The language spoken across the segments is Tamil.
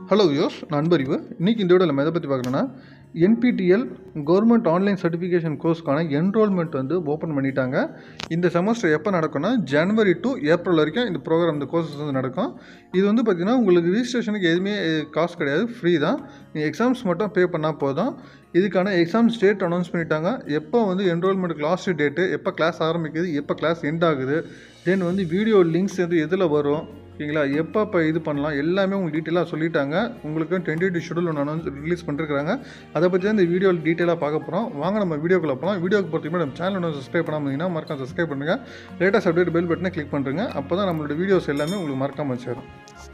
ஹலோ யோஸ் நான் அன்பறிவு இன்றைக்கி இந்த வீடியோவில் நம்ம எதை பற்றி பார்க்குறோன்னா என்பிடிஎல் கவர்மெண்ட் ஆன்லைன் சர்டிஃபிகேஷன் கோர்ஸ்க்கான என்ரோல்மெண்ட் வந்து ஓப்பன் பண்ணிட்டாங்க இந்த செமஸ்டர் எப்போ நடக்கும்னா ஜனவரி டு ஏப்ரல் வரைக்கும் இந்த ப்ரோக்ராம் இந்த கோர்சஸ் வந்து நடக்கும் இது வந்து பார்த்திங்கன்னா உங்களுக்கு ரிஜிஸ்ட்ரேஷனுக்கு எதுவுமே காசு கிடையாது ஃப்ரீ தான் நீங்கள் எக்ஸாம்ஸ் மட்டும் பே பண்ணால் போதும் இதுக்கான எக்ஸாம்ஸ் டேட் அனௌன்ஸ் பண்ணிட்டாங்க எப்போ வந்து என்ரோல்மெண்ட் லாஸ்ட் டேட்டு எப்போ கிளாஸ் ஆரம்பிக்குது எப்போ கிளாஸ் எண்ட் ஆகுது தென் வந்து வீடியோ லிங்க்ஸ் எது எதில் வரும் ஓகேங்களா எப்போ இப்போ இது பண்ணலாம் எல்லாமே உங்களுக்கு டீட்டெயிலாக சொல்லிட்டாங்க உங்களுக்கு டுவெண்ட்டி ஷெடியூல் ஒன்று அனௌன்ஸ் ரிலீஸ் பண்ணிருக்காங்க அதை பற்றி தான் இந்த வீடியோ டீட்டெயிலாக பார்க்க போகிறோம் வாங்க நம்ம வீடியோக்குள்ள போகலாம் வீடியோக்கு பொறுத்தவரை நம்ம சேனல் ஒன்று சப்ஸ்கிரைப் பண்ணாமல் இருந்தீங்கன்னா மறக்காம சப்ஸ்கிரைப் பண்ணுங்கள் லேட்டஸ்ட் அப்டேட் பெல் பட்டனை கிளிக் பண்ணுறங்க அப்போ தான் நம்மளோட வீடியோஸ் எல்லாமே உங்களுக்கு மறக்காமல் சேரும்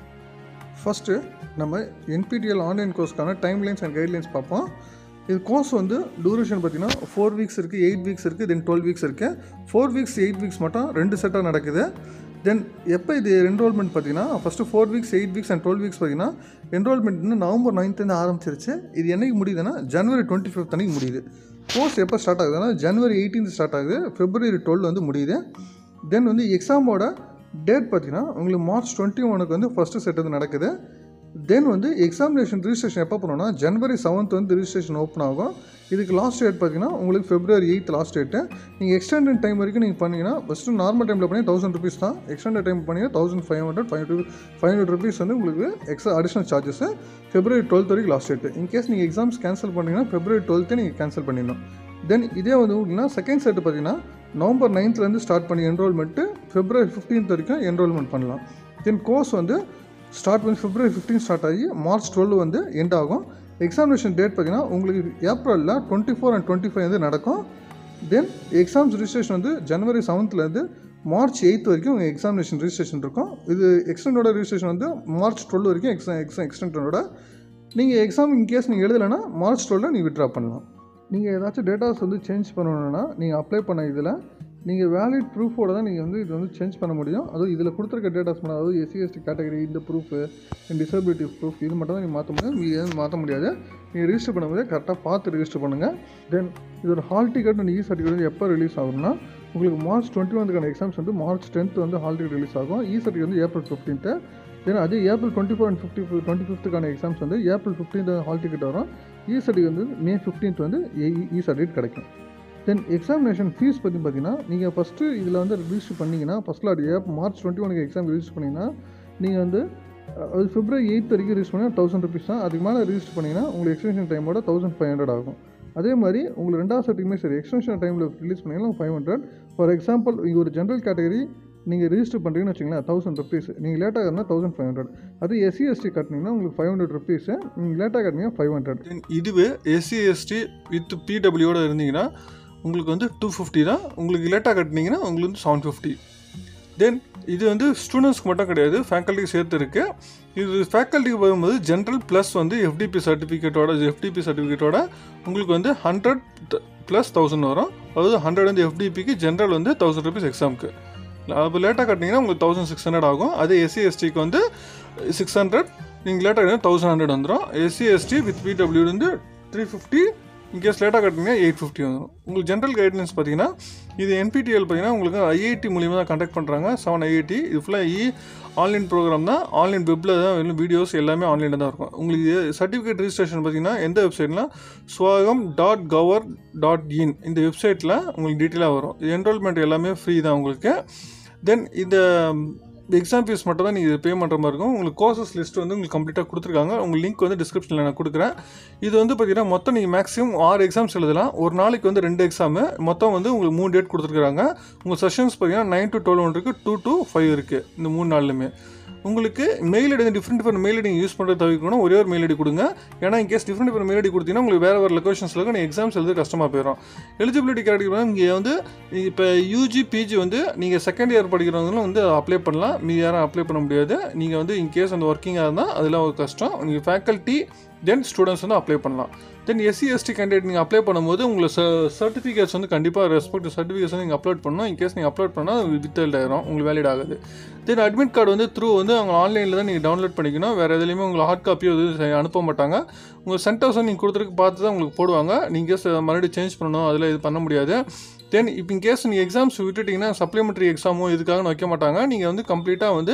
ஃபஸ்ட்டு நம்ம என்பிடிஎல் ஆன்லைன் கோர்ஸ்க்கான டைம்லைன்ஸ் அண்ட் கைட்லைன்ஸ் பார்ப்போம் இது கோர்ஸ் வந்து டூரேஷன் பார்த்தீங்கன்னா ஃபோர் வீக்ஸ் இருக்குது எயிட் வீக்ஸ் இருக்குது தென் டுவெல் வீக்ஸ் இருக்குது ஃபோர் வீக்ஸ் எயிட் வீக்ஸ் மட்டும் ரெண்டு செட்டாக நடக்குது தென் எப்போ இது என்ரோல்மெண்ட் பார்த்தீங்கன்னா first four weeks eight weeks and twelve weeks பார்த்தீங்கன்னா என்ரோல்மெண்ட் இன்னும் நவம்பர் நைன்த்லேருந்து ஆரம்பிச்சிருச்சு இது என்னைக்கு முடியுதுன்னா ஜனவரி டுவெண்ட்டி ஃபிஃப்த் அன்னைக்கு முடியுது கோர்ஸ் எப்போ ஸ்டார்ட் ஆகுதுன்னா ஜனவரி எயிட்டீன்த் ஸ்டார்ட் ஆகுது ஃபெப்ரவரி டுவெல் வந்து முடியுது தென் வந்து எக்ஸாமோட டேட் பார்த்தீங்கன்னா உங்களுக்கு மார்ச் டுவெண்ட்டி ஒனுக்கு வந்து ஃபஸ்ட்டு செட் வந்து நடக்குது தென் வந்து எக்ஸாமினேஷன் ரிஜிஸ்ட்ரேஷன் எப்போ பண்ணோம்னா ஜனவரி செவன்த் வந்து ரிஜிஸ்ட்ரேஷன் ஓப்பன் ஆகும் இதுக்கு லாஸ்ட் டேட் பார்த்தீங்கன்னா உங்களுக்கு ஃபெப்ரவரி எயித் லாஸ்ட் டேட்டு நீங்கள் எக்ஸ்டெண்டட் டைம் வரைக்கும் நீங்கள் பண்ணீங்கன்னா ஃபஸ்ட்டு நார்மல் டைமில் பண்ணி தௌசண்ட் ருபீஸ் தான் எக்ஸ்டெண்டட் டைம் பண்ணி thousand five hundred five hundred five hundred rupees வந்து உங்களுக்கு extra additional charges February twelfth வரைக்கும் லாஸ்ட் டேட்டு இன்கேஸ் நீங்கள் எக்ஸாம்ஸ் கேன்சல் பண்ணீங்கன்னா ஃபெப்ரவரி டுவெல்த்தே நீங்கள் கேன்சல் பண்ணிடணும் தென் இதே வந்து உங்களுக்கு செகண்ட் செட் பார்த்தீங்கன்னா நவம்பர் நைன்த்லேருந்து ஸ்டார்ட் பண்ணி என்ரோல்மெண்ட்டு ஃபெப்ரவரி ஃபிஃப்டீன்த் வரைக்கும் என்ரோல்மெண்ட் பண்ணலாம் தென் கோர்ஸ் வந்து ஸ்டார்ட் பண்ணி ஃபெப்ரவரி ஃபிஃப்டீன் ஸ்டார்ட் ஆகி மார்ச் டுவெல் வந்து எண்ட் ஆகும் எக்ஸாமினேஷன் டேட் பார்த்தீங்கன்னா உங்களுக்கு ஏப்ரலில் twenty four and twenty five வந்து நடக்கும் தென் எக்ஸாம்ஸ் ரிஜிஸ்ட்ரேஷன் வந்து ஜனவரி செவன்த்லேருந்து மார்ச் எயித் வரைக்கும் உங்கள் எக்ஸாமினேஷன் ரிஜிஸ்ட்ரேஷன் இருக்கும் இது எக்ஸ்டெண்டோட ரிஜிஸ்ட்ரேஷன் வந்து மார்ச் டுவெல் வரைக்கும் எக்ஸாம் எக்ஸாம் எக்ஸ்டெண்டோட நீங்கள் எக்ஸாம் இன்கேஸ் நீங்கள் எழுதலைன்னா மார்ச் டுவெல்ல நீங்கள் விட்ரா பண்ணலாம் நீங்கள் ஏதாச்சும் டேட்டாஸ் வந்து சேஞ்ச் பண்ணணுன்னா நீங்கள் அப்ளை பண்ண இதில் நீங்கள் வேலிட் ப்ரூஃபோட தான் நீங்கள் வந்து இது வந்து சேஞ்ச் பண்ண முடியும் அதுவும் இதில் கொடுத்துருக்க டேட்டாஸ் பண்ண அதாவது எஸ்சி எஸ்டி கேட்டகரி இந்த ப்ரூஃபு டிசபிலிட்டி ப்ரூஃப் இது மட்டும் தான் நீங்கள் மாற்ற முடியும் நீங்கள் எதுவும் மாற்ற முடியாது நீங்கள் ரிஜிஸ்டர் பண்ணும்போது கரெக்டாக பார்த்து ரிஜிஸ்டர் பண்ணுங்கள் தென் இதோட hall ticket and e certificate வந்து எப்போ ரிலீஸ் ஆகும்னா உங்களுக்கு மார்ச் டுவெண்ட்டி ஒன்றுக்கான எக்ஸாம்ஸ் வந்து மார்ச் டென்த் வந்து ஹால் டிக்கெட் ரிலீஸ் ஆகும் இ சர்டிஃபிகேட் வந்து ஏப்ரல் ஃபிஃப்டீன்த்து தென் அதே April twenty four and fifty twenty ஃபிஃப்த்துக்கான எக்ஸாம்ஸ் வந்து ஏப்ரல் ஃபிஃப்டீன்த் ஹால் டிக்கெட் வரும் இ சர்டிஃபிகேட் வந்து மே ஃபிஃப்டீன்த் வந்து இ சர்டிஃபிகேட் கிடைக்கும் தென் எக்ஸாமினேஷன் ஃபீஸ் பற்றி பார்த்தீங்கன்னா நீங்கள் ஃபஸ்ட்டு இதில் வந்து ரிஜிஸ்டர் பண்ணிங்கன்னா ஃபஸ்ட்டில் அது ஏப் மார்ச் டுவெண்ட்டி ஒனுக்கு எக்ஸாம் ரிஜிஸ்டர் பண்ணிங்கன்னா நீங்கள் வந்து அது பிப்ரவரி எயித் வரைக்கும் ரிஜிஸ்டர் பண்ணி தௌசண்ட் ருபீஸ் தான் அதுக்கு மேலே ரிஜிஸ்டர் பண்ணிங்கன்னா உங்களுக்கு எக்ஸ்டென்ஷன் டைமோட தௌசண்ட் ஃபைவ் ஹண்ட்ரட் ஆகும் அதே மாதிரி உங்களுக்கு ரெண்டாவது சர்டிஃபிகேட் சரி எக்ஸ்டென்ஷன் டைமில் ரிலீஸ் பண்ணிங்கன்னா ஃபைவ் ஹண்ட்ரட் ஃபார் எக்ஸாம்பிள் இங்கே ஒரு ஜென்ரல் கேட்டகரி நீங்கள் ரிஜிஸ்டர் பண்ணுறீங்கன்னு வச்சிங்களேன் தௌசண்ட் ருபீஸ் நீங்கள் லேட்டாக இருந்தால் தௌசண்ட் ஃபைவ் ஹண்ட்ரட் அது எஸ்சி எஸ்டி கட்டினீங்கன்னா உங்களுக்கு ஃபைவ் ஹண்ட்ரட் ருபீஸு நீங்கள் லேட்டாக கட்டினீங்கன்னா ஃபைவ் ஹண்ட்ரட் இதுவே எஸ்சி எஸ்டி வித் பிடபிள்யூட இருந்தீங்கன்னா உங்களுக்கு வந்து டூ ஃபிஃப்டி தான் உங்களுக்கு லேட்டாக கட்டினீங்கன்னா உங்களுக்கு வந்து செவன் ஃபிஃப்டி தென் இது வந்து ஸ்டூடெண்ட்ஸ்க்கு மட்டும் கிடையாது ஃபேக்கல்ட்டி சேர்த்து இருக்குது இது ஃபேக்கல்ட்டிக்கு வரும்போது ஜென்ரல் ப்ளஸ் வந்து எஃப்டிபி சர்டிஃபிகேட்டோட எஃப்டிபி சர்டிஃபிகேட்டோட உங்களுக்கு வந்து ஹண்ட்ரட் ப்ளஸ் தௌசண்ட் வரும் அதாவது ஹண்ட்ரட் வந்து எஃப்டிபிக்கு ஜென்ரல் வந்து தௌசண்ட் ருபீஸ் எக்ஸாமுக்கு அப்போ லேட்டாக கட்டினீங்கன்னா உங்களுக்கு தௌசண்ட் சிக்ஸ் ஹண்ட்ரட் ஆகும் அதே எஸ்சி எஸ்டிக்கு வந்து சிக்ஸ் ஹண்ட்ரட் நீங்கள் லேட்டாக கட்டினா தௌசண்ட் ஹண்ட்ரட் வந்துடும் எஸ்சி எஸ்டி வித் பிடபிள்யூ வந்து த்ரீ ஃபிஃப்டி இன்கேஸ் லேட்டாக கட்டினீங்கன்னா எயிட் ஃபிஃப்டி வந்துடும் உங்களுக்கு ஜென்ரல் கைட்லைன்ஸ் பார்த்தீங்கன்னா இது என்பிடிஎல் பார்த்தீங்கன்னா உங்களுக்கு ஐஐடி மூலியமாக தான் கண்டக்ட் பண்ணுறாங்க செவன் ஐஐடி இது ஃபுல்லாக இ ஆன்லைன் ப்ரோக்ராம் தான் ஆன்லைன் வெப்பில் தான் வெறும் வீடியோஸ் எல்லாமே ஆன்லைனில் தான் இருக்கும் உங்களுக்கு சர்டிஃபிகேட் ரிஜிஸ்ட்ரேஷன் பார்த்தீங்கன்னா எந்த வெப்சைட்னா Swayam dot gov dot in இந்த வெப்சைட்டில் உங்களுக்கு டீட்டெயிலாக வரும் இது என்ரோல்மெண்ட் எல்லாமே ஃப்ரீ தான் உங்களுக்கு தென் இந்த எக்ஸாம் ஃபீஸ் மட்டும் தான் நீங்கள் பே பண்ணுற மாதிரி இருக்கும் உங்களுக்கு கோர்சஸ் லிஸ்ட் வந்து உங்களுக்கு கம்ப்ளீட்டாக கொடுத்துருக்காங்க உங்கள் லிங்க் வந்து டிஸ்கிரிப்ஷனில் நான் கொடுக்குறேன் இது வந்து பார்த்தீங்கன்னா மொத்தம் நீங்கள் மேக்ஸிமம் ஆறு எக்ஸாம்ஸ் எழுதலாம் ஒரு நாளைக்கு வந்து ரெண்டு எக்ஸாமு மொத்தம் வந்து உங்களுக்கு மூணு டேட் கொடுத்துருக்காங்க உங்கள் செஷன்ஸ் பார்த்தீங்கன்னா நைன் டு டுவெல் ஒன் இருக்குது டூ டு ஃபைவ் இருக்குது இந்த மூணு நாள்லையுமே உங்களுக்கு mail ID different different mail ID use பண்ணுறது தவிர்க்கணும் ஒரே ஒரு மெயில் ஐடி கொடுங்க ஏன்னா in case different different mail ID கொடுத்தீங்கன்னா உங்களுக்கு வேறு வேறு லொக்கேஷன்ஸில் இருக்கும் நீங்கள் எக்ஸாம்ஸ் எழுத கஷ்டமாக போயிடும் எலிஜிபிலிட்டி கேட்டகரி இங்கே வந்து இப்போ யூஜி பிஜி வந்து நீங்கள் செகண்ட் இயர் படிக்கிறவங்களும் வந்து அப்ளை பண்ணலாம் மீ யாரும் அப்ளை பண்ண முடியாது நீங்கள் வந்து இன்கேஸ் அந்த ஒர்க்கிங்காக இருந்தால் அதெல்லாம் ஒரு கஷ்டம் நீங்கள் ஃபேக்கல்ட்டி தென் ஸ்டூடெண்ட்ஸ் வந்து அப்ளை பண்ணலாம் தென் எஸ்சி எஸ்டி கேண்டிடேட் நீங்கள் அப்ளை பண்ணும்போது உங்களை சர்டிஃபிகேட்ஸ் வந்து கண்டிப்பாக ரெஸ்பெக்ட் சர்டிஃபிகேட்ஸ் வந்து நீங்கள் அப்லோட் பண்ணணும் இன்கேஸ் நீங்கள் அப்லோட் பண்ணால் வித் ஆயிரும் உங்களுக்கு வேலிட் ஆகுது தென் அட்மிட் கார்டு வந்து த்ரூ வந்து அவங்க ஆன்லைனில் தான் நீங்கள் டவுன்லோட் பண்ணிக்கணும் வேறு எதுலேயுமே உங்களுக்கு ஹார்ட் காப்பியோ இது அனுப்ப மாட்டாங்க உங்கள் சென்டர்ஸ் வந்து நீங்கள் கொடுத்துருக்கு பார்த்து தான் உங்களுக்கு போடுவாங்க நீங்கள் மறுபடியும் சேஞ்ச் பண்ணணும் அதில் இது பண்ண முடியாது தென் இப்போ இன் கேஸ் நீங்கள் எக்ஸாம்ஸ் விட்டுட்டிங்கன்னா சப்ளிமெண்ட்ரி எக்ஸாமோ இதுக்காக வைக்க மாட்டாங்க நீங்கள் வந்து கம்ப்ளீட்டாக வந்து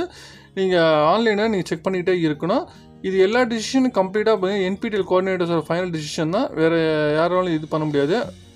நீங்கள் ஆன்லைனாக நீங்கள் செக் பண்ணிக்கிட்டே இருக்கணும் இது எல்லா டிசிஷனும் கம்ப்ளீட்டாக என்பிடிஎல் கோஆர்டினேட்டர்ஸோட ஃபைனல் டிசிஷன் தான் வேறு யாராலும் இது பண்ண முடியாது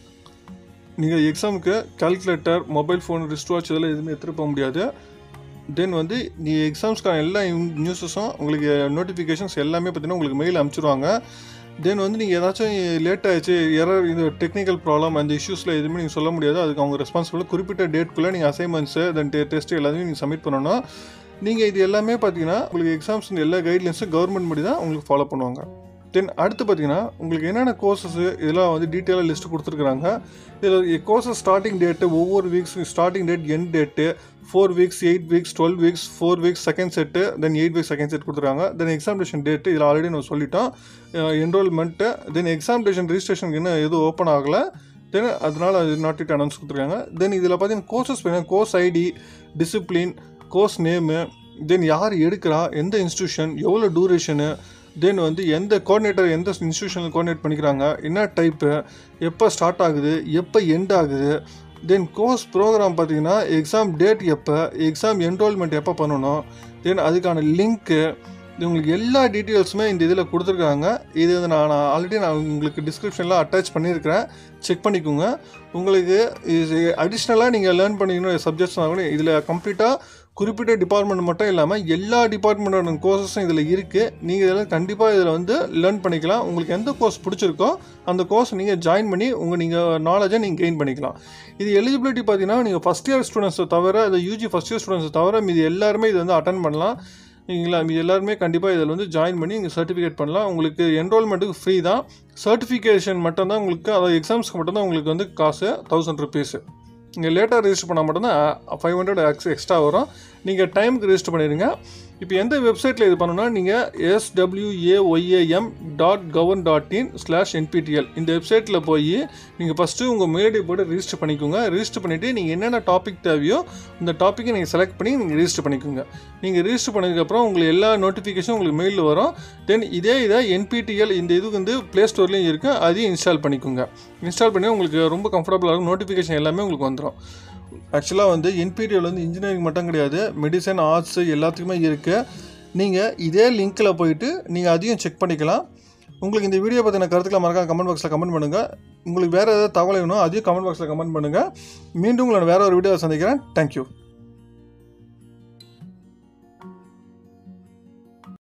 நீங்கள் எக்ஸாமுக்கு calculator mobile phone wrist watch இதெல்லாம் எதுவுமே எடுத்துகிட்டு போக முடியாது தென் வந்து நீ எக்ஸாம்ஸ்க்கான எல்லா நியூஸஸும் உங்களுக்கு நோட்டிஃபிகேஷன்ஸ் எல்லாமே பார்த்தீங்கன்னா உங்களுக்கு மெயில் அனுப்பிச்சிருவாங்க தென் வந்து நீங்கள் ஏதாச்சும் லேட் ஆயிடுச்சு எரர் இந்த டெக்னிக்கல் ப்ராப்ளம் அந்த இஷ்யூஸில் எதுவுமே நீங்கள் சொல்ல முடியாது அதுக்கு அவங்க ரெஸ்பான்சிபிள் குறிப்பிட்ட டேட்குள்ளே நீங்கள் அசைன்மெண்ட்ஸு தென் டெஸ்ட் எல்லாத்தையும் நீங்கள் சப்மிட் பண்ணணும் நீங்கள் இது எல்லாமே பார்த்தீங்கன்னா உங்களுக்கு எக்ஸாம்ஸ் எல்லா கைட்லைன்ஸும் கவர்மெண்ட் படி தான் உங்களுக்கு ஃபாலோ பண்ணுவாங்க தென் அடுத்து பார்த்தீங்கன்னா உங்களுக்கு என்னென்ன கோர்சஸ் இதெல்லாம் வந்து டீட்டெயிலாக லிஸ்ட் கொடுத்துருக்குறாங்க இதில் கோர்சஸ் ஸ்டார்டிங் டேட்டு ஒவ்வொரு weeks starting date end date four weeks eight weeks twelve weeks four weeks second set then eight weeks second set கொடுத்துருக்காங்க தென் எக்ஸாமினேஷன் டேட்டு இதில் ஆல்ரெடி நம்ம சொல்லிட்டோம் என்ரோல்மெண்ட்டு தென் எக்ஸாமினேஷன் ரிஜிஸ்ட்ரேஷனுக்கு இன்னும் எதுவும் ஓப்பன் ஆகலை தென் அதனால் அது நாட் இட் அனௌன்ஸ் கொடுத்துருக்காங்க தென் இதில் பார்த்தீங்கன்னா கோர்சஸ் பார்த்தீங்கன்னா course ID discipline course name then யார் எடுக்கிறா எந்த இன்ஸ்டியூஷன் எவ்வளோ டூரேஷனு தென் வந்து எந்த கோஆர்டினேட்டர் எந்த இன்ஸ்டியூஷனில் கோஆர்டினேட் பண்ணிக்கிறாங்க என்ன டைப்பு எப்போ ஸ்டார்ட் ஆகுது எப்போ எண்ட் ஆகுது தென் கோர்ஸ் ப்ரோக்ராம் பார்த்தீங்கன்னா எக்ஸாம் டேட் எப்போ எக்ஸாம் என்ரோல்மெண்ட் எப்போ பண்ணணும் தென் அதுக்கான லிங்க்கு இது உங்களுக்கு எல்லா டீட்டெயில்ஸுமே இந்த இதில் கொடுத்துருக்காங்க இது வந்து நான் ஆல்ரெடி நான் உங்களுக்கு டிஸ்கிரிப்ஷனில் அட்டாச் பண்ணியிருக்கிறேன் செக் பண்ணிக்கோங்க உங்களுக்கு இது அடிஷ்னலாக நீங்கள் லேர்ன் பண்ணிக்கணும் சப்ஜெக்ட்ஸ்னால் கூட இதில் கம்ப்ளீட்டாக குறிப்பிட்ட டிபார்ட்மெண்ட் மட்டும் இல்லாமல் எல்லா டிபார்ட்மெண்ட்டோட கோர்சஸும் இதில் இருக்குது நீங்கள் இதில் கண்டிப்பாக இதில் வந்து லேர்ன் பண்ணிக்கலாம் உங்களுக்கு எந்த கோர்ஸ் பிடிச்சிருக்கோ அந்த கோர்ஸ் நீங்கள் ஜாயின் பண்ணி உங்கள் நீங்கள் நாலேஜை நீங்கள் கெயின் பண்ணிக்கலாம் இது எலிஜிபிலிட்டி பார்த்தீங்கன்னா நீங்கள் ஃபஸ்ட் இயர் ஸ்டூடெண்ட்ஸை தவிர இந்த யூஜி ஃபஸ்ட் இயர் ஸ்டூடெண்ட்ஸை தவிர மீது எல்லாருமே இது வந்து அட்டன் பண்ணலாம் நீங்களா மீது எல்லாருமே கண்டிப்பாக இதில் வந்து ஜாயின் பண்ணி நீங்கள் சர்டிஃபிகேட் பண்ணலாம் உங்களுக்கு என்ரோல்மெண்ட்டுக்கு ஃப்ரீ தான் சர்டிஃபிகேஷன் மட்டும்தான் உங்களுக்கு அதாவது எக்ஸாம்ஸ்க்கு மட்டும்தான் உங்களுக்கு வந்து காசு தௌசண்ட் ருபீஸு நீங்கள் லேட்டாக ரெஜிஸ்டர் பண்ணால் மட்டும்தான் ஃபைவ் ஹண்ட்ரட் எக்ஸ் எக்ஸ்ட்ரா வரும் நீங்கள் டைமுக்கு ரெஜிஸ்டர் பண்ணிடுங்க இப்போ எந்த வெப்சைட்டில் இது பண்ணணும்னா நீங்கள் எஸ்டபிள்யூஏஒய்ஏஎம் டாட் கவர்ன் டாட் இன் ஸ்லாஷ் என்பிடிஎல் இந்த வெப்சைட்டில் போய் நீங்கள் ஃபஸ்ட்டு உங்கள் மெயில் ஐடி போட்டு ரிஜிஸ்டர் பண்ணிக்கோங்க ரிஜிஸ்டர் பண்ணிவிட்டு நீங்கள் என்னென்ன டாபிக் தேவையோ அந்த டாப்பிக்கை நீங்கள் செலக்ட் பண்ணி நீங்கள் ரிஜிஸ்டர் பண்ணிக்கோங்க நீங்கள் ரிஜிஸ்டர் பண்ணதுக்கப்புறம் உங்களுக்கு எல்லா நோட்டிஃபிகேஷனும் உங்களுக்கு மெயிலில் வரும் தென் இதே இதை என்பிடிஎல் இந்த இது வந்து ப்ளே ஸ்டோர்லேயும் இருக்குது அதையும் இன்ஸ்டால் பண்ணிக்கோங்க இன்ஸ்டால் பண்ணி உங்களுக்கு ரொம்ப கம்ஃபர்டபுளாக இருக்கும் நோட்டிஃபிகேஷன் எல்லாமே உங்களுக்கு வந்துடும் ஆக்சுவலாக வந்து என்பிடிஎல் வந்து இன்ஜினியரிங் மட்டும் கிடையாது மெடிசன் ஆர்ட்ஸு எல்லாத்துக்குமே இருக்குது நீங்கள் இதே லிங்க்கில் போயிட்டு நீங்கள் அதையும் செக் பண்ணிக்கலாம் உங்களுக்கு இந்த வீடியோ பற்றின கருத்துக்களை மறக்காம கமெண்ட் பாக்ஸில் கமெண்ட் பண்ணுங்கள் உங்களுக்கு வேறு ஏதாவது தகவல் வேணும் அதையும் கமெண்ட் பாக்ஸில் கமெண்ட் பண்ணுங்கள் மீண்டும் உங்களோட வேறு ஒரு வீடியோவை சந்திக்கிறேன் தேங்க்யூ